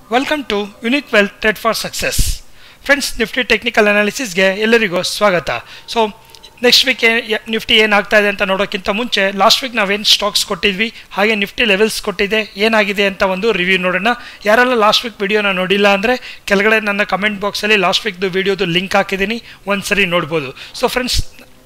welcome to Unique Well Trade for Success friends Nifty technical ಅನಾಲಿಸಿಸ್ಗೆ ಎಲ್ಲರಿಗೂ ಸ್ವಾಗತ so next week Nifty ಏನಾಗ್ತಾ ಇದೆ ಅಂತ ನೋಡೋಕ್ಕಿಂತ ಮುಂಚೆ ಲಾಸ್ಟ್ ವೀಕ್ ನಾವೇನು ಸ್ಟಾಕ್ಸ್ ಕೊಟ್ಟಿದ್ವಿ ಹಾಗೆ ನಿಫ್ಟಿ ಲೆವೆಲ್ಸ್ ಕೊಟ್ಟಿದೆ ಏನಾಗಿದೆ ಅಂತ ಒಂದು ರಿವ್ಯೂ ನೋಡೋಣ ಯಾರೆಲ್ಲ ಲಾಸ್ಟ್ ವೀಕ್ ವಿಡಿಯೋನ ನೋಡಿಲ್ಲ ಅಂದರೆ ಕೆಳಗಡೆ ನನ್ನ ಕಮೆಂಟ್ ಬಾಕ್ಸಲ್ಲಿ ಲಾಸ್ಟ್ ವೀಕ್ದು ವಿಡಿಯೋದು ಲಿಂಕ್ ಹಾಕಿದ್ದೀನಿ ಒಂದ್ಸರಿ ನೋಡ್ಬೋದು ಸೊ ಫ್ರೆಂಡ್ಸ್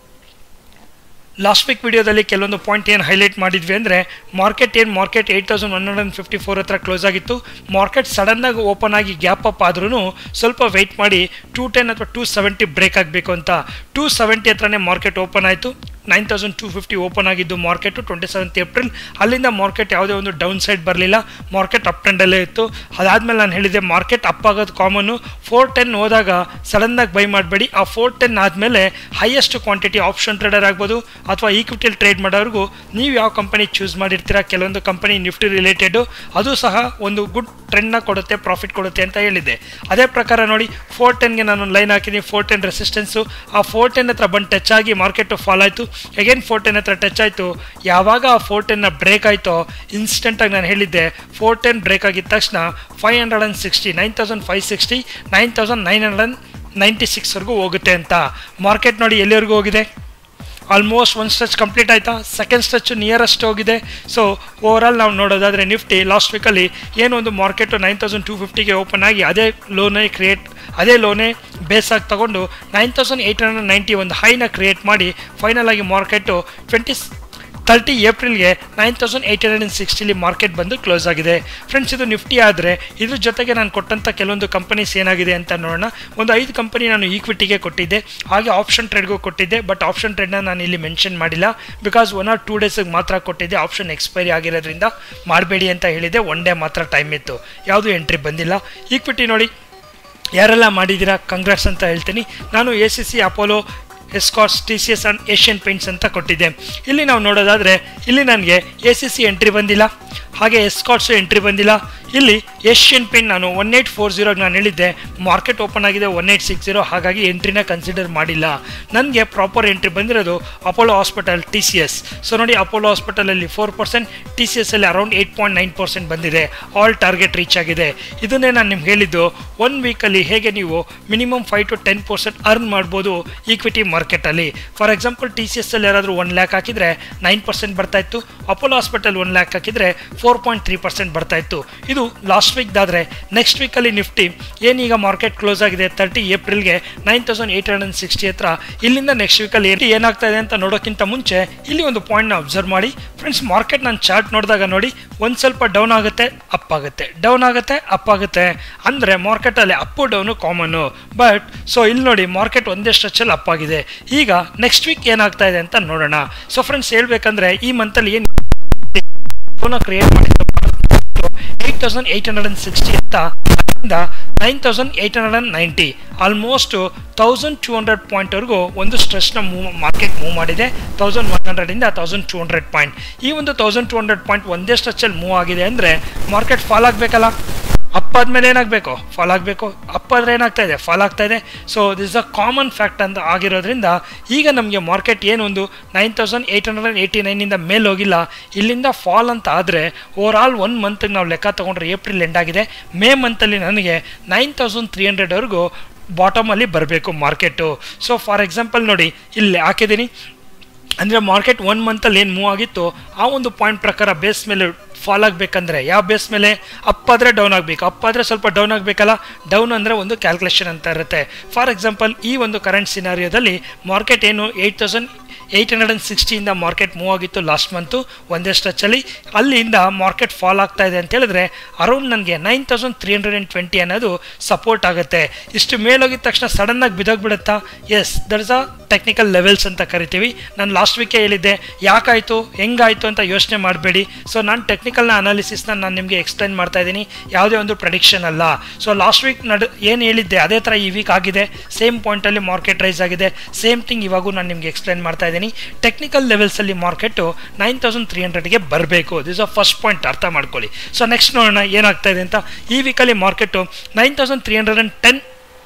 ಲಾಸ್ಟ್ ವೀಕ್ ವಿಡಿಯೋದಲ್ಲಿ ಕೆಲವೊಂದು ಪಾಯಿಂಟ್ ಏನು ಹೈಲೈಟ್ ಮಾಡಿದ್ವಿ ಅಂದರೆ ಮಾರ್ಕೆಟ್ ಏನು market eight thousand one hundred fifty four ಹತ್ರ ಕ್ಲೋಸ್ ಆಗಿತ್ತು ಮಾರ್ಕೆಟ್ ಸಡನ್ನಾಗಿ ಓಪನ್ ಆಗಿ ಗ್ಯಾಪ್ ಅಪ್ ಆದ್ರೂ ಸ್ವಲ್ಪ ವೆಯ್ಟ್ ಮಾಡಿ ಟೂ ಟೆನ್ ಅಥವಾ ಟೂ ಸೆವೆಂಟಿ ಬ್ರೇಕ್ ಆಗಬೇಕು ಅಂತ ಟೂ ಸೆವೆಂಟಿ ಹತ್ರನೇ ಮಾರ್ಕೆಟ್ ಓಪನ್ ಆಯಿತು nine thousand two fifty open ಆಗಿದ್ದು ಮಾರ್ಕೆಟು ಟ್ವೆಂಟಿ ಸೆವೆಂತ್ ಏಪ್ರಿಲ್ ಅಲ್ಲಿಂದ ಮಾರ್ಕೆಟ್ ಯಾವುದೇ ಒಂದು ಡೌನ್ ಸೈಡ್ ಬರಲಿಲ್ಲ ಮಾರ್ಕೆಟ್ ಅಪ್ ಟ್ರೆಂಡಲ್ಲೇ ಇತ್ತು ಅದಾದಮೇಲೆ ನಾನು ಹೇಳಿದೆ ಮಾರ್ಕೆಟ್ ಅಪ್ ಆಗೋದು ಕಾಮನ್ನು ಫೋರ್ ಟೆನ್ ಹೋದಾಗ ಸಡನ್ನಾಗಿ ಬೈ ಮಾಡಬೇಡಿ ಆ ಫೋರ್ ಟೆನ್ ಆದಮೇಲೆ ಹೈಯೆಸ್ಟ್ ಕ್ವಾಂಟಿಟಿ ಆಪ್ಷನ್ ಟ್ರೇಡರ್ ಆಗ್ಬೋದು ಅಥವಾ ಈಕ್ವಿಟಿಯಲ್ಲಿ ಟ್ರೇಡ್ ಮಾಡೋರಿಗೂ ನೀವು ಯಾವ ಕಂಪನಿ ಚೂಸ್ ಮಾಡಿರ್ತೀರಾ ಕೆಲವೊಂದು ಕಂಪನಿ ನಿಫ್ಟಿ ರಿಲೇಟೆಡು ಅದು ಸಹ ಒಂದು ಗುಡ್ ಟ್ರೆಂಡ್ನ ಕೊಡುತ್ತೆ ಪ್ರಾಫಿಟ್ ಕೊಡುತ್ತೆ ಅಂತ ಹೇಳಿದ್ದೆ ಅದೇ ಪ್ರಕಾರ ನೋಡಿ ಫೋರ್ ಟೆನ್ಗೆ ನಾನು ಲೈನ್ ಹಾಕಿದ್ದೀನಿ ಫೋರ್ ಟೆನ್ ರೆಸಿಸ್ಟೆನ್ಸು ಆ ಫೋರ್ ಟೆನ್ ಹತ್ರ ಬಂದು ಟಚ್ ಆಗಿ ಮಾರ್ಕೆಟು ಫಾಲ್ ಆಯಿತು ಅಗೇನ್ ಫೋರ್ ಟೆನ್ ಹತ್ರ ಟಚ್ ಆಯಿತು ಯಾವಾಗ ಆ ಫೋರ್ ಟೆನ್ನ ಬ್ರೇಕ್ ಆಯಿತೋ ಇನ್ಸ್ಟೆಂಟಾಗಿ ನಾನು ಹೇಳಿದ್ದೆ ಫೋರ್ ಟೆನ್ ಬ್ರೇಕ್ ಆಗಿದ ತಕ್ಷಣ five hundred and sixty nine thousand five sixty nine thousand nine hundred and ninety ಸಿಕ್ಸ್ವರೆಗೂ ಹೋಗುತ್ತೆ ಅಂತ ಮಾರ್ಕೆಟ್ ನೋಡಿ ಎಲ್ಲಿವರೆಗೂ ಹೋಗಿದೆ ಆಲ್ಮೋಸ್ಟ್ ಒಂದು ಸ್ಟ್ರೆಚ್ ಕಂಪ್ಲೀಟ್ ಆಯಿತಾ ಸೆಕೆಂಡ್ ಸ್ಟ್ರೆಚ್ ನಿಯರೆಸ್ಟ್ ಹೋಗಿದೆ ಸೊ ಓವರಾಲ್ ನಾವು ನೋಡೋದಾದರೆ ನಿಫ್ಟಿ ಲಾಸ್ಟ್ ವೀಕಲ್ಲಿ ಏನೋ ಒಂದು ಮಾರ್ಕೆಟು ನೈನ್ ತೌಸಂಡ್ ಟೂ ಫಿಫ್ಟಿಗೆ ಓಪನ್ ಆಗಿ ಅದೇ ಲೋನೇ ಕ್ರಿಯೇಟ್ ಅದೇ ಲೋನೇ ಬೇಸಾಗಿ ತಗೊಂಡು nine thousand eight hundred ninety ಒಂದು ಹೈನ ಕ್ರಿಯೇಟ್ ಮಾಡಿ ಫೈನಲ್ ಆಗಿ ಮಾರ್ಕೆಟು ಟ್ವೆಂಟಿ ತರ್ಟಿ ಏಪ್ರಿಲ್ಗೆ nine thousand eight hundred and ಸಿಕ್ಸ್ಟಿಲಿ ಮಾರ್ಕೆಟ್ ಬಂದು ಕ್ಲೋಸ್ ಆಗಿದೆ ಫ್ರೆಂಡ್ಸ್ ಇದು ನಿಫ್ಟಿ ಆದರೆ ಇದ್ರ ಜೊತೆಗೆ ನಾನು ಕೊಟ್ಟಂಥ ಕೆಲವೊಂದು ಕಂಪನೀಸ್ ಏನಾಗಿದೆ ಅಂತ ನೋಡೋಣ ಒಂದು ಐದು ಕಂಪನಿ ನಾನು ಈಕ್ವಿಟಿಗೆ ಕೊಟ್ಟಿದ್ದೆ ಹಾಗೆ ಆಪ್ಷನ್ ಟ್ರೇಡ್ಗೂ ಕೊಟ್ಟಿದ್ದೆ ಬಟ್ ಆಪ್ಷನ್ ಟ್ರೇಡ್ನ ನಾನು ಇಲ್ಲಿ ಮೆನ್ಷನ್ ಮಾಡಿಲ್ಲ ಬಿಕಾಸ್ ಒನ್ ಆರ್ ಟೂ ಡೇಸಿಗೆ ಮಾತ್ರ ಕೊಟ್ಟಿದ್ದೆ ಆಪ್ಷನ್ ಎಕ್ಸ್ಪೈರಿ ಆಗಿರೋದ್ರಿಂದ ಮಾಡಬೇಡಿ ಅಂತ ಹೇಳಿದೆ ಒನ್ ಡೇ ಮಾತ್ರ ಟೈಮ್ ಇತ್ತು ಯಾವುದೂ ಎಂಟ್ರಿ ಬಂದಿಲ್ಲ ಈಕ್ವಿಟಿ ನೋಡಿ ಯಾರೆಲ್ಲ ಮಾಡಿದ್ದೀರಾ ಕಂಗ್ರಾಟ್ಸ್ ಅಂತ ಹೇಳ್ತೀನಿ ನಾನು A C C Apollo Escorts T C S and Asian Paints ಅಂತ ಕೊಟ್ಟಿದ್ದೆ ಇಲ್ಲಿ ನಾವು ನೋಡೋದಾದರೆ ಇಲ್ಲಿ ನನಗೆ ಎ ಸಿ ಸಿ ಎಂಟ್ರಿ ಬಂದಿಲ್ಲ ಹಾಗೆ ಎಸ್ಕಾಟ್ಸು ಎಂಟ್ರಿ ಬಂದಿಲ್ಲ ಇಲ್ಲಿ ಏಷ್ಯನ್ ಪೇಂಟ್ ನಾನು ಒನ್ ಏಯ್ಟ್ ಫೋರ್ ಜೀರೋಗೆ ನಾನು ಹೇಳಿದ್ದೆ ಮಾರ್ಕೆಟ್ ಓಪನ್ ಆಗಿದೆ ಒನ್ ಏಯ್ಟ್ ಸಿಕ್ಸ್ ಜೀರೋ ಹಾಗಾಗಿ ಎಂಟ್ರಿನ ಕನ್ಸಿಡರ್ ಮಾಡಿಲ್ಲ ನನಗೆ ಪ್ರಾಪರ್ ಎಂಟ್ರಿ ಬಂದಿರೋದು Apollo Hospital T C S so ನೋಡಿ ಅಪೋಲೋ ಹಾಸ್ಪಿಟಲಲ್ಲಿ four percent T C S ಅಲ್ಲಿ around eight point nine percent ಬಂದಿದೆ ಆಲ್ ಟಾರ್ಗೆಟ್ ರೀಚ್ ಆಗಿದೆ ಇದನ್ನೇ ನಾನು ನಿಮ್ಗೆ ಹೇಳಿದ್ದು ಒನ್ ವೀಕಲ್ಲಿ ಹೇಗೆ ನೀವು minimum five to ten percent earn ಮಾಡ್ಬೋದು ಈಕ್ವಿಟಿ ಮಾರ್ಕೆಟಲ್ಲಿ for example T C S ಅಲ್ಲಿ ಯಾರಾದರೂ ಒನ್ ಲ್ಯಾಕ್ ಹಾಕಿದರೆ ನೈನ್ ಪರ್ಸೆಂಟ್ ಬರ್ತಾ ಇತ್ತು ಅಪೋಲೋ ಹಾಸ್ಪಿಟಲ್ ಒನ್ ಲ್ಯಾಕ್ ಹಾಕಿದರೆ ಫೋರ್ ಪಾಯಿಂಟ್ ತ್ರೀ ಪರ್ಸೆಂಟ್ ಬರ್ತಾ ಇತ್ತು ಇದು ಲಾಸ್ಟ್ ವೀಕ್ದಾದರೆ ನೆಕ್ಸ್ಟ್ ವೀಕಲ್ಲಿ ನಿಫ್ಟಿ ಏನೀಗ ಮಾರ್ಕೆಟ್ ಕ್ಲೋಸ್ ಆಗಿದೆ ತರ್ಟಿ ಏಪ್ರಿಲ್ಗೆ nine thousand eight hundred sixty ಹತ್ರ ಇಲ್ಲಿಂದ ನೆಕ್ಸ್ಟ್ ವೀಕಲ್ಲಿ ಏನಾಗ್ತಾ ಇದೆ ಅಂತ ನೋಡೋಕ್ಕಿಂತ ಮುಂಚೆ ಇಲ್ಲಿ ಒಂದು ಪಾಯಿಂಟ್ನ ಅಬ್ಸರ್ವ್ ಮಾಡಿ ಫ್ರೆಂಡ್ಸ್ ಮಾರ್ಕೆಟ್ ನಾನು ಚಾರ್ಟ್ ನೋಡಿದಾಗ ನೋಡಿ ಒಂದು ಸ್ವಲ್ಪ ಡೌನ್ ಆಗುತ್ತೆ ಅಪ್ ಆಗುತ್ತೆ ಡೌನ್ ಆಗುತ್ತೆ ಅಪ್ ಆಗುತ್ತೆ ಅಂದರೆ ಮಾರ್ಕೆಟಲ್ಲಿ up down common but so ಇಲ್ಲಿ ನೋಡಿ ಮಾರ್ಕೆಟ್ ಒಂದೇ ಸ್ಟ್ರೆಚಲ್ಲಿ ಅಪ್ ಆಗಿದೆ ಈಗ ನೆಕ್ಸ್ಟ್ ವೀಕ್ ಏನಾಗ್ತಾ ಇದೆ ಅಂತ ನೋಡೋಣ ಸೊ ಫ್ರೆಂಡ್ಸ್ ಹೇಳ್ಬೇಕಂದ್ರೆ ಈ ಮಂತಲ್ಲಿ ಏನು ಕ್ರಿಯೇಟ್ ಮಾಡಿದ್ದು eight thousand eight hundred and sixty ಅಂತ ಅದರಿಂದ nine thousand eight hundred and ninety almost thousand two hundred ಪಾಯಿಂಟ್ವರೆಗೂ ಒಂದು ಸ್ಟ್ರೆಸ್ನ ಮೂವ್ ಮಾರ್ಕೆಟ್ ಮೂವ್ ಮಾಡಿದೆ ತೌಸಂಡ್ ಒನ್ ಹಂಡ್ರೆಡಿಂದ ತೌಸಂಡ್ ಟೂ ಹಂಡ್ರೆಡ್ ಪಾಯಿಂಟ್ ಈ ಒಂದು ತೌಸಂಡ್ ಟೂ ಹಂಡ್ರೆಡ್ ಪಾಯಿಂಟ್ ಒಂದೇ ಸ್ಟ್ರೆಚಲ್ಲಿ ಮೂವ್ ಆಗಿದೆ ಅಂದರೆ ಮಾರ್ಕೆಟ್ ಫಾಲ್ ಆಗಬೇಕಲ್ಲ ಅಪ್ ಆದಮೇಲೆ ಏನಾಗಬೇಕು ಫಾಲ್ ಆಗಬೇಕು ಅಪ್ ಆದರೆ ಏನಾಗ್ತಾ ಇದೆ ಫಾಲ್ ಆಗ್ತಾ ಇದೆ so this uh common fact ಅಂತ ಆಗಿರೋದ್ರಿಂದ ಈಗ ನಮಗೆ ಮಾರ್ಕೆಟ್ ಏನೊಂದು nine thousand eight hundred eighty ನೈನಿಂದ ಮೇಲೆ ಹೋಗಿಲ್ಲ ಇಲ್ಲಿಂದ ಫಾಲ್ ಅಂತ ಆದರೆ ಓವರ್ ಆಲ್ ಒನ್ ಮಂತ್ಗೆ ನಾವು ಲೆಕ್ಕ ತೊಗೊಂಡ್ರೆ ಏಪ್ರಿಲ್ ಎಂಡ್ ಆಗಿದೆ ಮೇ ಮಂತಲ್ಲಿ ನನಗೆ ನೈನ್ ತೌಸಂಡ್ ತ್ರೀ ಹಂಡ್ರೆಡ್ವರೆಗೂ ಬಾಟಮಲ್ಲಿ ಬರಬೇಕು ಮಾರ್ಕೆಟು ಸೊ ಫಾರ್ ಎಕ್ಸಾಂಪಲ್ ನೋಡಿ ಇಲ್ಲಿ ಹಾಕಿದ್ದೀನಿ ಅಂದರೆ ಮಾರ್ಕೆಟ್ ಒನ್ ಮಂತಲ್ಲಿ ಏನು ಮೂವ್ ಆಗಿತ್ತು ಆ ಒಂದು ಪಾಯಿಂಟ್ ಪ್ರಕಾರ ಬೇಸ್ ಮೇಲೆ ಫಾಲ್ ಆಗಬೇಕಂದ್ರೆ ಯಾವ ಬೇಸ್ ಮೇಲೆ ಅಪ್ ಆದರೆ ಡೌನ್ ಆಗಬೇಕು ಅಪ್ ಆದರೆ ಸ್ವಲ್ಪ ಡೌನ್ ಆಗಬೇಕಲ್ಲ ಡೌನ್ ಅಂದರೆ ಒಂದು ಕ್ಯಾಲ್ಕುಲೇಷನ್ ಅಂತ ಇರುತ್ತೆ ಫಾರ್ ಎಕ್ಸಾಂಪಲ್ ಈ ಒಂದು ಕರೆಂಟ್ ಸಿನಾರಿಯೋದಲ್ಲಿ ಮಾರ್ಕೆಟ್ ಏನು eight thousand eight hundred and ಸಿಕ್ಸ್ಟಿಯಿಂದ ಮಾರ್ಕೆಟ್ ಮೂವ್ ಆಗಿತ್ತು ಲಾಸ್ಟ್ ಮಂತು ಒಂದೇ ಸ್ಟ್ರೆಚಲ್ಲಿ ಅಲ್ಲಿಂದ ಮಾರ್ಕೆಟ್ ಫಾಲ್ ಆಗ್ತಾ ಇದೆ ಅಂತ ಹೇಳಿದ್ರೆ ಅರೌಂಡ್ ನನಗೆ nine thousand three hundred and twenty ಅನ್ನೋದು ಸಪೋರ್ಟ್ ಆಗುತ್ತೆ ಇಷ್ಟು ಮೇಲೋಗಿದ ತಕ್ಷಣ ಸಡನ್ನಾಗಿ ಬಿದ್ದೋಗ್ಬಿಡುತ್ತಾ yes that is a technical levels ಅಂತ ಕರಿತೀವಿ ನಾನು ಲಾಸ್ಟ್ ವೀಕೇ ಹೇಳಿದ್ದೆ ಯಾಕಾಯಿತು ಹೆಂಗಾಯಿತು ಅಂತ ಯೋಚನೆ ಮಾಡಬೇಡಿ ಸೊ ನಾನು ಟೆಕ್ನಿಕಲ್ನ ಅನಾಲಿಸಿಸ್ನ ನಾನು ನಿಮಗೆ ಎಕ್ಸ್ಪ್ಲೈನ್ ಮಾಡ್ತಾ ಇದ್ದೀನಿ ಯಾವುದೇ ಒಂದು ಪ್ರಡಿಕ್ಷನ್ ಅಲ್ಲ ಸೊ ಲಾಸ್ಟ್ ವೀಕ್ ನಡು ಏನು ಹೇಳಿದ್ದೆ ಅದೇ ಥರ ಈ ವೀಕ್ ಆಗಿದೆ ಸೇಮ್ ಪಾಯಿಂಟಲ್ಲಿ ಮಾರ್ಕೆಟ್ ರೈಸ್ ಆಗಿದೆ ಸೇಮ್ ಥಿಂಗ್ ಇವಾಗೂ ನಾನು ನಿಮಗೆ ಎಕ್ಸ್ಪ್ಲೈನ್ ಮಾಡ್ತಾ ಇದ್ದೀನಿ ಟೆಕ್ನಿಕಲ್ ಲೆವೆಲ್ಸಲ್ಲಿ ಮಾರ್ಕೆಟು ನೈನ್ ತೌಸಂಡ್ ತ್ರೀ ಹಂಡ್ರೆಡ್ಗೆ ಬರಬೇಕು ದಿಸ್ ಅ ಫಸ್ಟ್ ಪಾಯಿಂಟ್ ಅರ್ಥ ಮಾಡ್ಕೊಳ್ಳಿ ಸೊ ನೆಕ್ಸ್ಟ್ ನೋಡೋಣ ಏನಾಗ್ತಾ ಇದೆ ಅಂತ ಈ ವೀಕಲ್ಲಿ market nine thousand three hundred and ten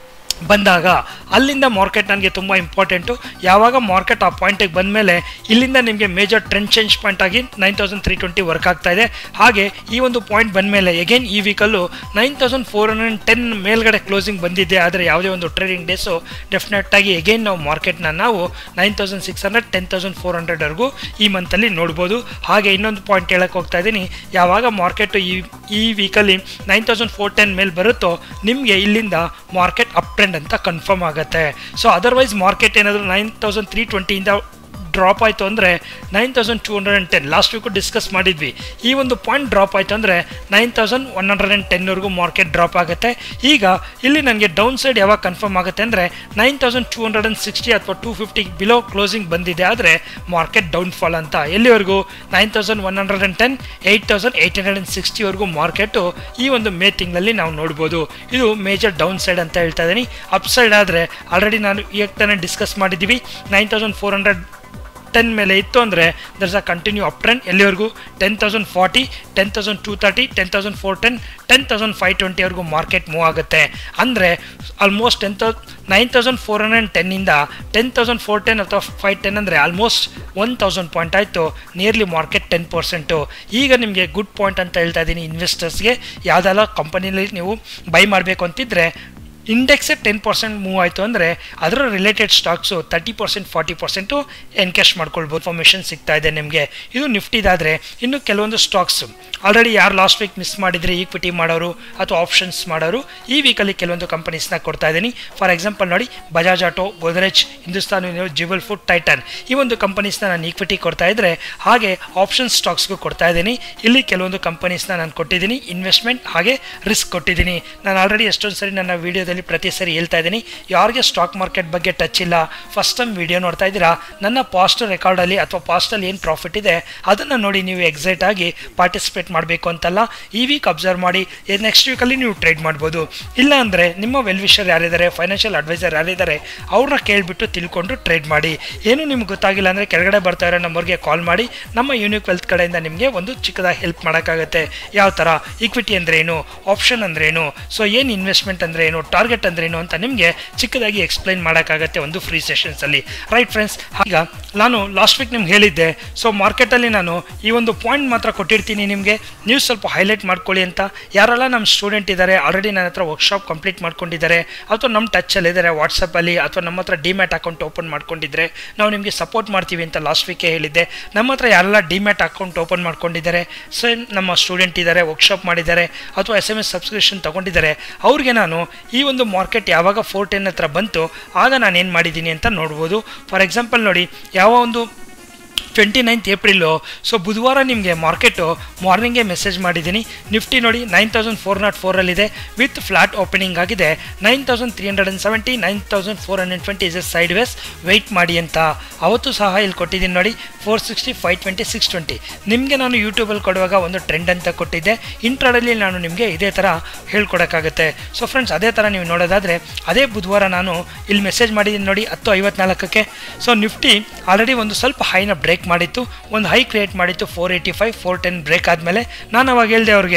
ಬಂದಾಗ ಅಲ್ಲಿಂದ ಮಾರ್ಕೆಟ್ ನನಗೆ ತುಂಬ ಇಂಪಾರ್ಟೆಂಟು ಯಾವಾಗ ಮಾರ್ಕೆಟ್ ಆ ಪಾಯಿಂಟಿಗೆ ಬಂದಮೇಲೆ ಇಲ್ಲಿಂದ ನಿಮಗೆ ಮೇಜರ್ ಟ್ರೆಂಡ್ ಚೇಂಜ್ ಪಾಯಿಂಟ್ ಆಗಿ nine thousand three twenty work ಆಗ್ತಾ ಇದೆ ಹಾಗೆ ಈ ಒಂದು ಪಾಯಿಂಟ್ ಬಂದಮೇಲೆ ಎಗೇನ್ ಈ ವೀಕಲ್ಲು nine thousand four hundred ten ಮೇಲ್ಗಡೆ ಕ್ಲೋಸಿಂಗ್ ಬಂದಿದೆ ಆದರೆ ಯಾವುದೇ ಒಂದು ಟ್ರೇಡಿಂಗ್ ಡೇಸು ಡೆಫಿನೆಟ್ಟಾಗಿ ಎಗೇನ್ ನಾವು ಮಾರ್ಕೆಟ್ನ ನಾವು nine thousand six hundred ten thousand four ಹಂಡ್ರೆಡ್ವರೆಗೂ ಈ ಮಂತಲ್ಲಿ ನೋಡ್ಬೋದು ಹಾಗೆ ಇನ್ನೊಂದು ಪಾಯಿಂಟ್ ಹೇಳಕ್ಕೆ ಹೋಗ್ತಾ ಇದ್ದೀನಿ ಯಾವಾಗ ಮಾರ್ಕೆಟು ಈ ಈ ವೀಕಲ್ಲಿ ನೈನ್ ತೌಸಂಡ್ ಫೋರ್ ಟೆನ್ ಮೇಲೆ ಬರುತ್ತೋ ನಿಮಗೆ ಇಲ್ಲಿಂದ ಮಾರ್ಕೆಟ್ ಅಪ್ ಟ್ರೆಂಡ್ ಅಂತ ಕನ್ಫರ್ಮ್ ಆಗುತ್ತೆ ಸೊ ಅದರ್ವೈಸ್ ಮಾರ್ಕೆಟ್ ಏನಾದರೂ ನೈನ್ ತೌಸಂಡ್ ತ್ರೀ ಟ್ವೆಂಟಿಯಿಂದ ಡ್ರಾಪ್ ಆಯಿತು ಅಂದರೆ nine thousand two hundred and ten last week discuss ಮಾಡಿದ್ವಿ ಈ ಒಂದು ಪಾಯಿಂಟ್ ಡ್ರಾಪ್ ಆಯಿತು ಅಂದರೆ nine thousand one hundred and ಟೆನ್ವರೆಗೂ ಮಾರ್ಕೆಟ್ ಡ್ರಾಪ್ ಆಗುತ್ತೆ ಈಗ ಇಲ್ಲಿ ನನಗೆ ಡೌನ್ ಸೈಡ್ ಯಾವಾಗ ಕನ್ಫರ್ಮ್ ಆಗುತ್ತೆ ಅಂದರೆ nine thousand two hundred and sixty ಅಥವಾ ಟೂ ಫಿಫ್ಟಿ ಬಿಲೋ ಕ್ಲೋಸಿಂಗ್ ಬಂದಿದೆ ಆದರೆ ಮಾರ್ಕೆಟ್ ಡೌನ್ ಫಾಲ್ ಅಂತ ಎಲ್ಲಿವರೆಗೂ nine thousand one hundred and ten eight thousand eight hundred and ಸಿಕ್ಸ್ಟಿವರೆಗೂ ಮಾರ್ಕೆಟು ಈ ಒಂದು ಮೇ ತಿಂಗಳಲ್ಲಿ ನಾವು ನೋಡ್ಬೋದು ಇದು ಮೇಜರ್ ಡೌನ್ ಸೈಡ್ ಅಂತ ಹೇಳ್ತಾ ಇದ್ದೀನಿ ಅಪ್ ಸೈಡ್ ಆದರೆ ಆಲ್ರೆಡಿ ನಾನು ಈಗ ತಾನೇ ಡಿಸ್ಕಸ್ ಮಾಡಿದ್ದೀವಿ nine thousand four hundred ten ಮೇಲೆ ಇತ್ತು ಅಂದರೆ there's a continue up trend ಎಲ್ಲಿವರೆಗೂ ten thousand forty ten thousand two thirty ten thousand four ten ten thousand five ಟ್ವೆಂಟಿವರೆಗೂ ಮಾರ್ಕೆಟ್ ಮೂವ್ ಆಗುತ್ತೆ ಅಂದರೆ almost ten thou nine thousand four hundred ಟೆನ್ನಿಂದ ten thousand four ten ಅಥವಾ five ten ಅಂದರೆ almost one thousand point ಆಯಿತು nearly market ten percent ಈಗ ನಿಮಗೆ good point ಅಂತ ಹೇಳ್ತಾ ಇದ್ದೀನಿ ಇನ್ವೆಸ್ಟರ್ಸ್ಗೆ ಯಾವುದೆಲ್ಲ ಕಂಪನಿಲಿ ನೀವು ಬೈ ಮಾಡಬೇಕು ಅಂತಿದ್ರೆ ಇಂಡೆಕ್ಸೇ ಟೆನ್ ಪರ್ಸೆಂಟ್ ಮೂವ್ ಆಯಿತು ಅಂದರೆ ಅದರ related stocks thirty percent forty percent encash ಮಾಡ್ಕೊಳ್ಬೋದು ಇನ್ಫಾರ್ಮೇಷನ್ ಸಿಗ್ತಾ ಇದೆ ನಿಮಗೆ ಇದು ನಿಫ್ಟಿದಾದರೆ ಇನ್ನು ಕೆಲವೊಂದು ಸ್ಟಾಕ್ಸ್ ಆಲ್ರೆಡಿ ಯಾರು ಲಾಸ್ಟ್ ವೀಕ್ ಮಿಸ್ ಮಾಡಿದರೆ ಈಕ್ವಿಟಿ ಮಾಡೋರು ಅಥವಾ ಆಪ್ಷನ್ಸ್ ಮಾಡೋರು ಈ ವೀಕಲ್ಲಿ ಕೆಲವೊಂದು ಕಂಪನೀಸ್ನ ಕೊಡ್ತಾ ಇದ್ದೀನಿ ಫಾರ್ ಎಕ್ಸಾಂಪಲ್ ನೋಡಿ ಬಜಾಜ್ ಆಟೋ ಗೋದ್ರೇಜ್ ಹಿಂದೂಸ್ತಾನ್ ಜಿಬಲ್ ಫುಡ್ ಟೈಟನ್ ಈ ಒಂದು ಕಂಪನೀಸ್ನ ನಾನು ಈಕ್ವಿಟಿ ಕೊಡ್ತಾ ಇದ್ದರೆ ಹಾಗೆ ಆಪ್ಷನ್ ಸ್ಟಾಕ್ಸ್ಗೂ ಕೊಡ್ತಾ ಇದ್ದೀನಿ ಇಲ್ಲಿ ಕೆಲವೊಂದು ಕಂಪನೀಸ್ನ ನಾನು ಕೊಟ್ಟಿದ್ದೀನಿ ಇನ್ವೆಸ್ಟ್ಮೆಂಟ್ ಹಾಗೆ ರಿಸ್ಕ್ ಕೊಟ್ಟಿದ್ದೀನಿ ನಾನು ಆಲ್ರೆಡಿ ಎಷ್ಟೊಂದು ಸರಿ ನನ್ನ ವೀಡಿಯೋದಲ್ಲಿ ಪ್ರತಿ ಸರಿ ಹೇಳ್ತಾ ಇದ್ದೀನಿ ಯಾರಿಗೆ ಸ್ಟಾಕ್ ಮಾರ್ಕೆಟ್ ಬಗ್ಗೆ ಟಚ್ ಇಲ್ಲ ಫಸ್ಟ್ ಟೈಮ್ ವಿಡಿಯೋ ನೋಡ್ತಾ ಇದ್ದೀರಾ ನನ್ನ ಪಾಸ್ಟ್ ರೆಕಾರ್ಡಲ್ಲಿ ಅಥವಾ ಪಾಸ್ಟಲ್ಲಿ ಏನು ಪ್ರಾಫಿಟ್ ಇದೆ ಅದನ್ನು ನೋಡಿ ನೀವು ಎಕ್ಸೈಟ್ ಆಗಿ ಪಾರ್ಟಿಸಿಪೇಟ್ ಮಾಡಬೇಕು ಅಂತಲ್ಲ ಈ ವೀಕ್ ಅಬ್ಸರ್ವ್ ಮಾಡಿ ನೆಕ್ಸ್ಟ್ ವೀಕಲ್ಲಿ ನೀವು ಟ್ರೇಡ್ ಮಾಡ್ಬೋದು ಇಲ್ಲ ಅಂದರೆ ನಿಮ್ಮ ವೆಲ್ ವಿಷರ್ ಯಾರಿದ್ದಾರೆ ಫೈನಾನ್ಷಿಯಲ್ ಅಡ್ವೈಸರ್ ಯಾರಿದ್ದಾರೆ ಅವ್ರನ್ನ ಕೇಳಿಬಿಟ್ಟು ತಿಳ್ಕೊಂಡು ಟ್ರೇಡ್ ಮಾಡಿ ಏನು ನಿಮ್ಗೆ ಗೊತ್ತಾಗಿಲ್ಲ ಅಂದರೆ ಕೆಳಗಡೆ ಬರ್ತಾ ಇರೋ ನಂಬರ್ಗೆ ಕಾಲ್ ಮಾಡಿ ನಮ್ಮ ಯೂನಿಕ್ ವೆಲ್ತ್ ಕಡೆಯಿಂದ ನಿಮಗೆ ಒಂದು ಚಿಕ್ಕದಾಗಿ ಹೆಲ್ಪ್ ಮಾಡೋಕ್ಕಾಗುತ್ತೆ ಯಾವ ಥರ ಈಕ್ವಿಟಿ ಅಂದರೆ ಏನು ಆಪ್ಷನ್ ಅಂದರೆ ಏನು ಸೊ ಏನು ಇನ್ವೆಸ್ಟ್ಮೆಂಟ್ ಅಂದರೆ ಏನು ಟಾರ್ಗೆಟ್ ಅಂದ್ರೆ ಏನು ಅಂತ ನಿಮಗೆ ಚಿಕ್ಕದಾಗಿ ಎಕ್ಸ್ಪ್ಲೈನ್ ಮಾಡೋಕ್ಕಾಗತ್ತೆ ಒಂದು ಫ್ರೀ ಸೆಷನ್ಸಲ್ಲಿ ರೈಟ್ ಫ್ರೆಂಡ್ಸ್ ಈಗ ನಾನು ಲಾಸ್ಟ್ ವೀಕ್ ನಿಮ್ಗೆ ಹೇಳಿದ್ದೆ ಸೊ ಮಾರ್ಕೆಟಲ್ಲಿ ನಾನು ಈ ಒಂದು ಪಾಯಿಂಟ್ ಮಾತ್ರ ಕೊಟ್ಟಿರ್ತೀನಿ ನಿಮಗೆ ನೀವು ಸ್ವಲ್ಪ ಹೈಲೈಟ್ ಮಾಡ್ಕೊಳ್ಳಿ ಅಂತ ಯಾರೆಲ್ಲ ನಮ್ಮ ಸ್ಟೂಡೆಂಟ್ ಇದ್ದಾರೆ ಆಲ್ರೆಡಿ ನನ್ನ ಹತ್ರ ವರ್ಕ್ಶಾಪ್ ಕಂಪ್ಲೀಟ್ ಮಾಡ್ಕೊಂಡಿದ್ದಾರೆ ಅಥವಾ ನಮ್ಮ ಟಚ್ಚಲ್ಲಿ ಇದ್ದಾರೆ ವಾಟ್ಸಪ್ಪಲ್ಲಿ ಅಥವಾ ನಮ್ಮ ಹತ್ರ ಡಿಮ್ಯಾಟ್ ಅಕೌಂಟ್ ಓಪನ್ ಮಾಡ್ಕೊಂಡಿದ್ರೆ ನಾವು ನಿಮಗೆ ಸಪೋರ್ಟ್ ಮಾಡ್ತೀವಿ ಅಂತ ಲಾಸ್ಟ್ ವೀಕೇ ಹೇಳಿದ್ದೆ ನಮ್ಮ ಹತ್ರ ಯಾರೆಲ್ಲ ಡಿಮ್ಯಾಟ್ ಅಕೌಂಟ್ ಓಪನ್ ಮಾಡ್ಕೊಂಡಿದ್ದಾರೆ ಸೊ ನಮ್ಮ ಸ್ಟೂಡೆಂಟ್ ಇದ್ದಾರೆ ವರ್ಕ್ಶಾಪ್ ಮಾಡಿದ್ದಾರೆ ಅಥವಾ ಎಸ್ ಎಮ್ ಎಸ್ ಸಬ್ಸ್ಕ್ರಿಪ್ಷನ್ ತೊಗೊಂಡಿದ್ದಾರೆ ಅವ್ರಿಗೆ ನಾನು ಈ ಒಂದು ಮಾರ್ಕೆಟ್ ಯಾವಾಗ ಫೋರ್ ಟೆನ್ ಹತ್ರ ಬಂತು ಆಗ ನಾನು ಏನು ಮಾಡಿದ್ದೀನಿ ಅಂತ ನೋಡ್ಬೋದು ಫಾರ್ ಎಕ್ಸಾಂಪಲ್ ನೋಡಿ ಯಾವ ಒಂದು ಟ್ವೆಂಟಿ ನೈನ್ತ್ ಏಪ್ರಿಲು ಸೊ ಬುಧವಾರ ನಿಮಗೆ ಮಾರ್ಕೆಟು ಮಾರ್ನಿಂಗೇ ಮೆಸೇಜ್ ಮಾಡಿದ್ದೀನಿ ನಿಫ್ಟಿ ನೋಡಿ ನೈನ್ ತೌಸಂಡ್ ಫೋರ್ ನಾಟ್ ಫೋರಲ್ಲಿದೆ ವಿತ್ ಫ್ಲಾಟ್ ಓಪನಿಂಗ್ ಆಗಿದೆ nine thousand three hundred and seventy nine thousand four hundred twenty is a sideways wait ಮಾಡಿ ಅಂತ ಅವತ್ತು ಸಹ ಇಲ್ಲಿ ಕೊಟ್ಟಿದ್ದೀನಿ ನೋಡಿ four sixty five twenty six twenty ನಿಮಗೆ ನಾನು ಯೂಟ್ಯೂಬಲ್ಲಿ ಕೊಡುವಾಗ ಒಂದು ಟ್ರೆಂಡ್ ಅಂತ ಕೊಟ್ಟಿದ್ದೆ ಇಂಟ್ರಾಡಲ್ಲಿ ನಾನು ನಿಮಗೆ ಇದೇ ಥರ ಹೇಳ್ಕೊಡೋಕ್ಕಾಗುತ್ತೆ ಸೊ ಫ್ರೆಂಡ್ಸ್ ಅದೇ ಥರ ನೀವು ನೋಡೋದಾದರೆ ಅದೇ ಬುಧವಾರ ನಾನು ಇಲ್ಲಿ ಮೆಸೇಜ್ ಮಾಡಿದ್ದೀನಿ ನೋಡಿ ಹತ್ತು ಐವತ್ನಾಲ್ಕಕ್ಕೆ ಸೊ ನಿಫ್ಟಿ ಆಲ್ರೆಡಿ ಒಂದು ಸ್ವಲ್ಪ ಹೈನ ಬ್ರೇಕ್ ಮಾಡಿತ್ತು ಒಂದು ಹೈ ಕ್ರಿಯೇಟ್ ಮಾಡಿತ್ತು four eighty five four ten break ಆದಮೇಲೆ ನಾನು ಅವಾಗ ಹೇಳಿದೆ ಅವ್ರಿಗೆ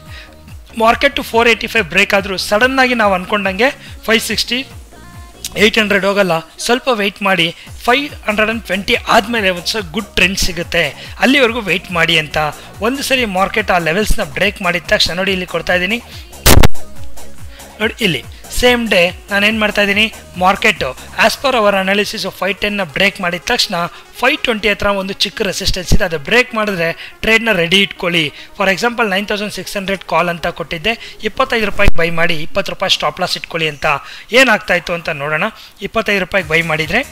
market four eighty five break ಆದರೂ ಸಡನ್ನಾಗಿ ನಾವು ಅಂದ್ಕೊಂಡಂಗೆ ಫೈವ್ ಸಿಕ್ಸ್ಟಿ ಏಯ್ಟ್ ಹಂಡ್ರೆಡ್ ಹೋಗಲ್ಲ ಸ್ವಲ್ಪ ವೆಯ್ಟ್ ಮಾಡಿ ಫೈವ್ ಹಂಡ್ರೆಡ್ ಆ್ಯಂಡ್ ಟ್ವೆಂಟಿ ಆದಮೇಲೆ ಒಂದು ಸ್ವಲ್ಪ ಗುಡ್ ಟ್ರೆಂಡ್ ಸಿಗುತ್ತೆ ಅಲ್ಲಿವರೆಗೂ ವೆಯ್ಟ್ ಮಾಡಿ ಅಂತ ಒಂದು ಸರಿ ಮಾರ್ಕೆಟ್ ಆ ಲೆವೆಲ್ಸ್ನ ಬ್ರೇಕ್ ಮಾಡಿದ ತಕ್ಷಣ ನೋಡಿ ಇಲ್ಲಿ ಕೊಡ್ತಾ ಇದ್ದೀನಿ ನೋಡಿ ಇಲ್ಲಿ ಸೇಮ್ ಡೇ ನಾನೇನು ಮಾಡ್ತಾ ಇದ್ದೀನಿ market as per our analysis five ಟೆನ್ನ ಬ್ರೇಕ್ ಮಾಡಿದ ತಕ್ಷಣ ಫೈವ್ ಟ್ವೆಂಟಿ ಹತ್ರ ಒಂದು ಚಿಕ್ಕ ರೆಸಿಸ್ಟೆನ್ಸ್ ಇದೆ ಅದು ಬ್ರೇಕ್ ಮಾಡಿದ್ರೆ ಟ್ರೇಡ್ನ ರೆಡಿ ಇಟ್ಕೊಳ್ಳಿ for example nine thousand six hundred call ಅಂತ ಕೊಟ್ಟಿದ್ದೆ ಇಪ್ಪತ್ತೈದು ರೂಪಾಯಿಗೆ ಬೈ ಮಾಡಿ ಇಪ್ಪತ್ತು ರೂಪಾಯಿ ಸ್ಟಾಪ್ ಲಾಸ್ ಇಟ್ಕೊಳ್ಳಿ ಅಂತ ಏನಾಗ್ತಾ ಇತ್ತು ಅಂತ ನೋಡೋಣ ಇಪ್ಪತ್ತೈದು ರೂಪಾಯಿಗೆ ಬೈ ಮಾಡಿದರೆ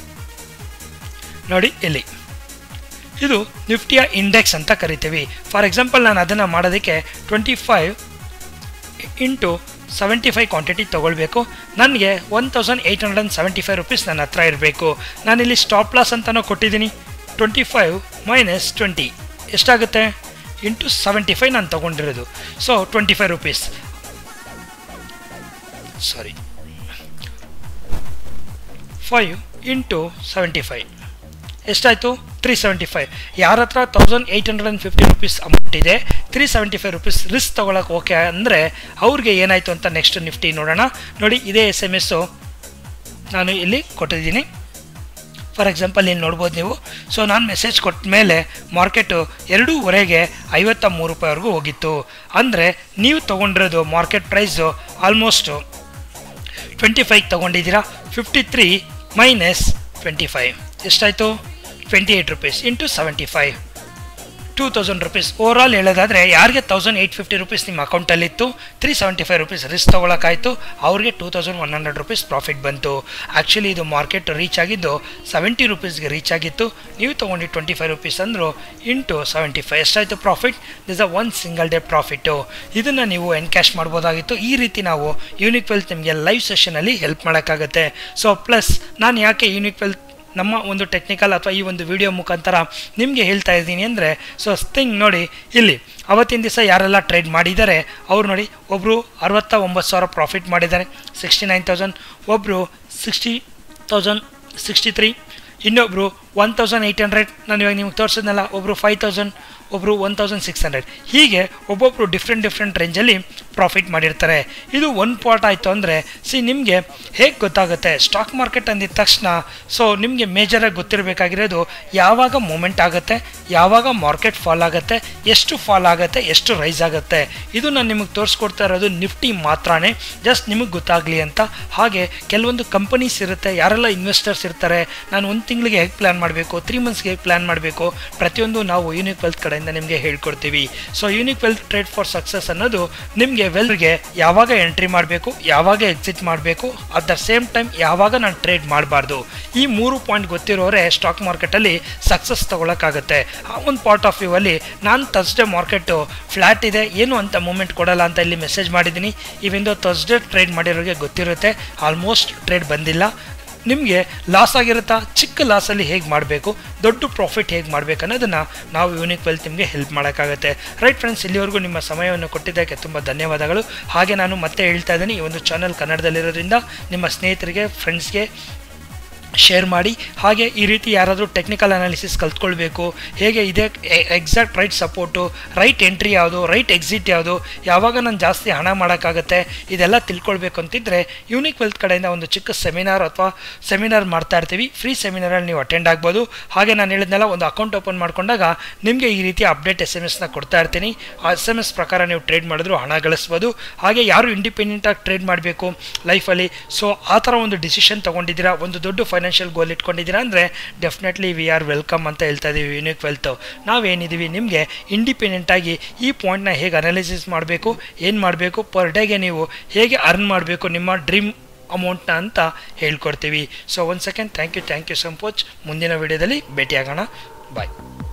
ನೋಡಿ ಇಲ್ಲಿ ಇದು ನಿಫ್ಟಿಯ ಇಂಡೆಕ್ಸ್ ಅಂತ ಕರಿತೀವಿ ಫಾರ್ ಎಕ್ಸಾಂಪಲ್ ನಾನು ಅದನ್ನು ಮಾಡೋದಕ್ಕೆ twenty five into seventy five quantity ತೊಗೊಳ್ಬೇಕು ನನಗೆ one thousand eight hundred and seventy five rupees ನನ್ನ ಹತ್ರ ಇರಬೇಕು ನಾನಿಲ್ಲಿ ಸ್ಟಾಪ್ ಲಾಸ್ ಅಂತಲೂ ಕೊಟ್ಟಿದ್ದೀನಿ ಟ್ವೆಂಟಿ ಫೈವ್ ಮೈನಸ್ ಟ್ವೆಂಟಿ ಎಷ್ಟಾಗುತ್ತೆ ಇಂಟು ಸೆವೆಂಟಿ ಫೈವ್ ನಾನು ತೊಗೊಂಡಿರೋದು so twenty five rupees sorry five into seventy five ಎಷ್ಟಾಯಿತು ತ್ರೀ ಸೆವೆಂಟಿ ಫೈವ್ ಯಾರ ಹತ್ರ thousand eight hundred and fifty rupees amount ಇದೆ three seventy five rupees risk ತೊಗೊಳಕ್ಕೆ okay ಅಂದರೆ ಅವ್ರಿಗೆ ಏನಾಯಿತು ಅಂತ ನೆಕ್ಸ್ಟ್ ನಿಫ್ಟಿ ನೋಡೋಣ ನೋಡಿ ಇದೇ ಎಸ್ ಎಮ್ ಎಸ್ಸು ನಾನು ಇಲ್ಲಿ ಕೊಟ್ಟಿದ್ದೀನಿ ಫಾರ್ ಎಕ್ಸಾಂಪಲ್ ಇಲ್ಲಿ ನೋಡ್ಬೋದು ನೀವು ಸೊ ನಾನು ಮೆಸೇಜ್ ಕೊಟ್ಟ ಮೇಲೆ ಮಾರ್ಕೆಟು ಎರಡೂವರೆಗೆ ಐವತ್ತ ಮೂರು ರೂಪಾಯಿವರೆಗೂ ಹೋಗಿತ್ತು ಅಂದರೆ ನೀವು ತೊಗೊಂಡಿರೋದು market price almost twenty five ತೊಗೊಂಡಿದ್ದೀರಾ fifty three minus twenty five ಎಷ್ಟಾಯಿತು twenty eight rupees into seventy five two thousand rupees over all ಹೇಳೋದಾದರೆ ಯಾರಿಗೆ ತೌಸಂಡ್ ಏಯ್ಟ್ ಫಿಫ್ಟಿ ರುಪೀಸ್ ನಿಮ್ಮ ಅಕೌಂಟಲ್ಲಿತ್ತು three seventy five rupees risk ತೊಗೊಳಕ್ಕಾಯಿತು ಅವ್ರಿಗೆ two thousand one hundred rupees profit ಬಂತು actually ಇದು market reach ಆಗಿದ್ದು ಸೆವೆಂಟಿ ರುಪೀಸ್ಗೆ ರೀಚ್ ಆಗಿತ್ತು ನೀವು ತೊಗೊಂಡು ಟ್ವೆಂಟಿ ಫೈವ್ ರುಪೀಸ್ ಅಂದರು ಇಂಟು ಸೆವೆಂಟಿ ಫೈವ್ ಎಷ್ಟಾಯಿತು profit this uh one single day profit ಇದನ್ನು ನೀವು ಎನ್ಕ್ಯಾಶ್ ಮಾಡ್ಬೋದಾಗಿತ್ತು ಈ ರೀತಿ ನಾವು ಯೂನಿಕ್ ವೆಲ್ತ್ ನಿಮಗೆ ಲೈವ್ ಸೆಷನಲ್ಲಿ ಹೆಲ್ಪ್ ಮಾಡೋಕ್ಕಾಗತ್ತೆ ಸೊ ಪ್ಲಸ್ ನಾನು ಯಾಕೆ ಯೂನಿಕ್ ವೆಲ್ತ್ ನಮ್ಮ ಒಂದು ಟೆಕ್ನಿಕಲ್ ಅಥವಾ ಈ ಒಂದು ವಿಡಿಯೋ ಮುಖಾಂತರ ನಿಮಗೆ ಹೇಳ್ತಾ ಇದ್ದೀನಿ ಅಂದರೆ ಸೊ ಥಿಂಗ್ ನೋಡಿ ಇಲ್ಲಿ ಅವತ್ತಿನ ದಿವಸ ಯಾರೆಲ್ಲ ಟ್ರೇಡ್ ಮಾಡಿದ್ದಾರೆ ಅವ್ರು ನೋಡಿ ಒಬ್ಬರು ಅರವತ್ತ ಒಂಬತ್ತು ಸಾವಿರ ಪ್ರಾಫಿಟ್ ಮಾಡಿದ್ದಾರೆ ಸಿಕ್ಸ್ಟಿ ನೈನ್ ತೌಸಂಡ್ ಒಬ್ಬರು ಸಿಕ್ಸ್ಟಿ ತೌಸಂಡ್ ಸಿಕ್ಸ್ಟಿ ತ್ರೀ ಇನ್ನೊಬ್ಬರು ಒನ್ ತೌಸಂಡ್ ಏಯ್ಟ್ ಹಂಡ್ರೆಡ್ ನಾನು ಇವಾಗ ನಿಮ್ಗೆ ತೋರಿಸಿದ್ನಲ್ಲ ಒಬ್ಬರು ಫೈವ್ ತೌಸಂಡ್ ಒಬ್ಬರು ಒನ್ ತೌಸಂಡ್ ಸಿಕ್ಸ್ ಹಂಡ್ರೆಡ್ ಹೀಗೆ ಒಬ್ಬೊಬ್ಬರು ಡಿಫ್ರೆಂಟ್ ಡಿಫ್ರೆಂಟ್ ರೇಂಜಲ್ಲಿ ಪ್ರಾಫಿಟ್ ಮಾಡಿರ್ತಾರೆ ಇದು ಒಂದು ಪಾರ್ಟ್ ಆಯಿತು ಅಂದರೆ ಸಿ ನಿಮಗೆ ಹೇಗೆ ಗೊತ್ತಾಗುತ್ತೆ ಸ್ಟಾಕ್ ಮಾರ್ಕೆಟ್ ಅಂದಿದ ತಕ್ಷಣ ಸೊ ನಿಮಗೆ ಮೇಜರಾಗಿ ಗೊತ್ತಿರಬೇಕಾಗಿರೋದು ಯಾವಾಗ ಮೂಮೆಂಟ್ ಆಗುತ್ತೆ ಯಾವಾಗ ಮಾರ್ಕೆಟ್ ಫಾಲ್ ಆಗುತ್ತೆ ಎಷ್ಟು ಫಾಲ್ ಆಗುತ್ತೆ ಎಷ್ಟು ರೈಸ್ ಆಗುತ್ತೆ ಇದು ನಾನು ನಿಮಗೆ ತೋರಿಸ್ಕೊಡ್ತಾ ಇರೋದು ನಿಫ್ಟಿ ಮಾತ್ರನೇ ಜಸ್ಟ್ ನಿಮಗೆ ಗೊತ್ತಾಗಲಿ ಅಂತ ಹಾಗೆ ಕೆಲವೊಂದು ಕಂಪನೀಸ್ ಇರುತ್ತೆ ಯಾರೆಲ್ಲ ಇನ್ವೆಸ್ಟರ್ಸ್ ಇರ್ತಾರೆ ನಾನು ಒಂದು ತಿಂಗಳಿಗೆ ಹೇಗೆ ಪ್ಲ್ಯಾನ್ ಮಾಡಬೇಕು ತ್ರೀ ಮಂತ್ಸ್ಗೆ ಹೇಗೆ ಪ್ಲ್ಯಾನ್ ಮಾಡಬೇಕು ಪ್ರತಿಯೊಂದು ನಾವು ಯೂನಿಕ್ ವೆಲ್ತ್ ಕಡೆಯಿಂದ ನಿಮಗೆ ಹೇಳ್ಕೊಡ್ತೀವಿ so Unique Wealth trade for success ಅನ್ನೋದು ನಿಮಗೆ ವೆಲ್ಗೆ ಯಾವಾಗ ಎಂಟ್ರಿ ಮಾಡಬೇಕು ಯಾವಾಗ ಎಕ್ಸಿಟ್ ಮಾಡಬೇಕು ಅಟ್ ದ ಸೇಮ್ ಟೈಮ್ ಯಾವಾಗ ನಾನು ಟ್ರೇಡ್ ಮಾಡಬಾರ್ದು ಈ ಮೂರು ಪಾಯಿಂಟ್ ಗೊತ್ತಿರೋರೆ ಸ್ಟಾಕ್ ಮಾರ್ಕೆಟಲ್ಲಿ ಸಕ್ಸಸ್ ತೊಗೊಳಕ್ಕಾಗುತ್ತೆ ಆ ಒಂದು ಪಾರ್ಟ್ ಆಫ್ ವ್ಯೂ ಅಲ್ಲಿ ನಾನು ತರ್ಸ್ಡೇ ಮಾರ್ಕೆಟು ಫ್ಲ್ಯಾಟ್ ಇದೆ ಏನು ಅಂತ ಮೂಮೆಂಟ್ ಕೊಡಲ್ಲ ಅಂತ ಇಲ್ಲಿ ಮೆಸೇಜ್ ಮಾಡಿದ್ದೀನಿ ಇವಿಂದು ತರ್ಸ್ಡೇ ಟ್ರೇಡ್ ಮಾಡಿರೋರಿಗೆ ಗೊತ್ತಿರುತ್ತೆ ಆಲ್ಮೋಸ್ಟ್ ಟ್ರೇಡ್ ಬಂದಿಲ್ಲ ನಿಮಗೆ ಲಾಸ್ ಆಗಿರುತ್ತಾ ಚಿಕ್ಕ ಲಾಸಲ್ಲಿ ಹೇಗೆ ಮಾಡಬೇಕು ದೊಡ್ಡ ಪ್ರಾಫಿಟ್ ಹೇಗೆ ಮಾಡಬೇಕು ಅನ್ನೋದನ್ನು ನಾವು ಯೂನಿಕ್ ವೆಲ್ತ್ ನಿಮಗೆ ಹೆಲ್ಪ್ ಮಾಡೋಕ್ಕಾಗುತ್ತೆ ರೈಟ್ ಫ್ರೆಂಡ್ಸ್ ಇಲ್ಲಿವರೆಗೂ ನಿಮ್ಮ ಸಮಯವನ್ನು ಕೊಟ್ಟಿದ್ದಕ್ಕೆ ತುಂಬ ಧನ್ಯವಾದಗಳು ಹಾಗೆ ನಾನು ಮತ್ತೆ ಹೇಳ್ತಾ ಇದ್ದೀನಿ ಈ ಒಂದು ಚಾನಲ್ ಕನ್ನಡದಲ್ಲಿರೋದ್ರಿಂದ ನಿಮ್ಮ ಸ್ನೇಹಿತರಿಗೆ ಫ್ರೆಂಡ್ಸ್ಗೆ ಶೇರ್ ಮಾಡಿ ಹಾಗೆ ಈ ರೀತಿ ಯಾರಾದರೂ ಟೆಕ್ನಿಕಲ್ ಅನಾಲಿಸಿಸ್ ಕಲ್ತ್ಕೊಳ್ಬೇಕು ಹೇಗೆ ಇದೆ exact right support right entry ಯಾವುದು ರೈಟ್ ಎಕ್ಸಿಟ್ ಯಾವುದು ಯಾವಾಗ ನಾನು ಜಾಸ್ತಿ ಹಣ ಮಾಡೋಕ್ಕಾಗತ್ತೆ ಇದೆಲ್ಲ ತಿಳ್ಕೊಳ್ಬೇಕು ಅಂತಿದ್ದರೆ ಯೂನಿಕ್ ವೆಲ್ತ್ ಕಡೆಯಿಂದ ಒಂದು ಚಿಕ್ಕ ಸೆಮಿನಾರ್ ಅಥವಾ ಸೆಮಿನಾರ್ ಮಾಡ್ತಾ ಇರ್ತೀವಿ ಫ್ರೀ ಸೆಮಿನಾರಲ್ಲಿ ನೀವು ಅಟೆಂಡ್ ಆಗ್ಬೋದು ಹಾಗೆ ನಾನು ಹೇಳಿದ್ನೆಲ್ಲ ಒಂದು ಅಕೌಂಟ್ ಓಪನ್ ಮಾಡ್ಕೊಂಡಾಗ ನಿಮಗೆ ಈ ರೀತಿ ಅಪ್ಡೇಟ್ ಎಸ್ ಎಮ್ ಎಸ್ನ ಕೊಡ್ತಾ ಇರ್ತೀನಿ ಆ ಎಸ್ ಎಮ್ ಎಸ್ ಪ್ರಕಾರ ನೀವು ಟ್ರೇಡ್ ಮಾಡಿದ್ರು ಹಣ ಗಳಿಸ್ಬೋದು ಹಾಗೆ ಯಾರು ಇಂಡಿಪೆಂಡೆಂಟಾಗಿ ಟ್ರೇಡ್ ಮಾಡಬೇಕು ಲೈಫಲ್ಲಿ ಸೊ ಆ ಥರ ಒಂದು ಡಿಸಿಷನ್ ತೊಗೊಂಡಿದ್ದೀರಾ ಒಂದು ದೊಡ್ಡ ಫೈನಾನ್ಷಿಯಲ್ ಗೋಲ್ ಇಟ್ಕೊಂಡಿದ್ದೀರಾ ಅಂದರೆ ಡೆಫಿನೆಟ್ಲಿ ವಿ ಆರ್ ವೆಲ್ಕಮ್ ಅಂತ ಹೇಳ್ತಾ ಇದ್ದೀವಿ ಯೂನಿಕ್ ವೆಲ್ತ್ ನಾವೇನಿದ್ದೀವಿ ನಿಮಗೆ ಇಂಡಿಪೆಂಡೆಂಟಾಗಿ ಈ ಪಾಯಿಂಟ್ನ ಹೇಗೆ ಅನಾಲಿಸಿಸ್ ಮಾಡಬೇಕು ಏನು ಮಾಡಬೇಕು ಪರ್ ಡೇಗೆ ನೀವು ಹೇಗೆ ಅರ್ನ್ ಮಾಡಬೇಕು ನಿಮ್ಮ ಡ್ರೀಮ್ ಅಮೌಂಟ್ನ ಅಂತ ಹೇಳ್ಕೊಡ್ತೀವಿ ಸೊ ಒಂದು second thank you thank you so much ಮುಂದಿನ ವಿಡಿಯೋದಲ್ಲಿ ಭೇಟಿಯಾಗೋಣ ಬಾಯ್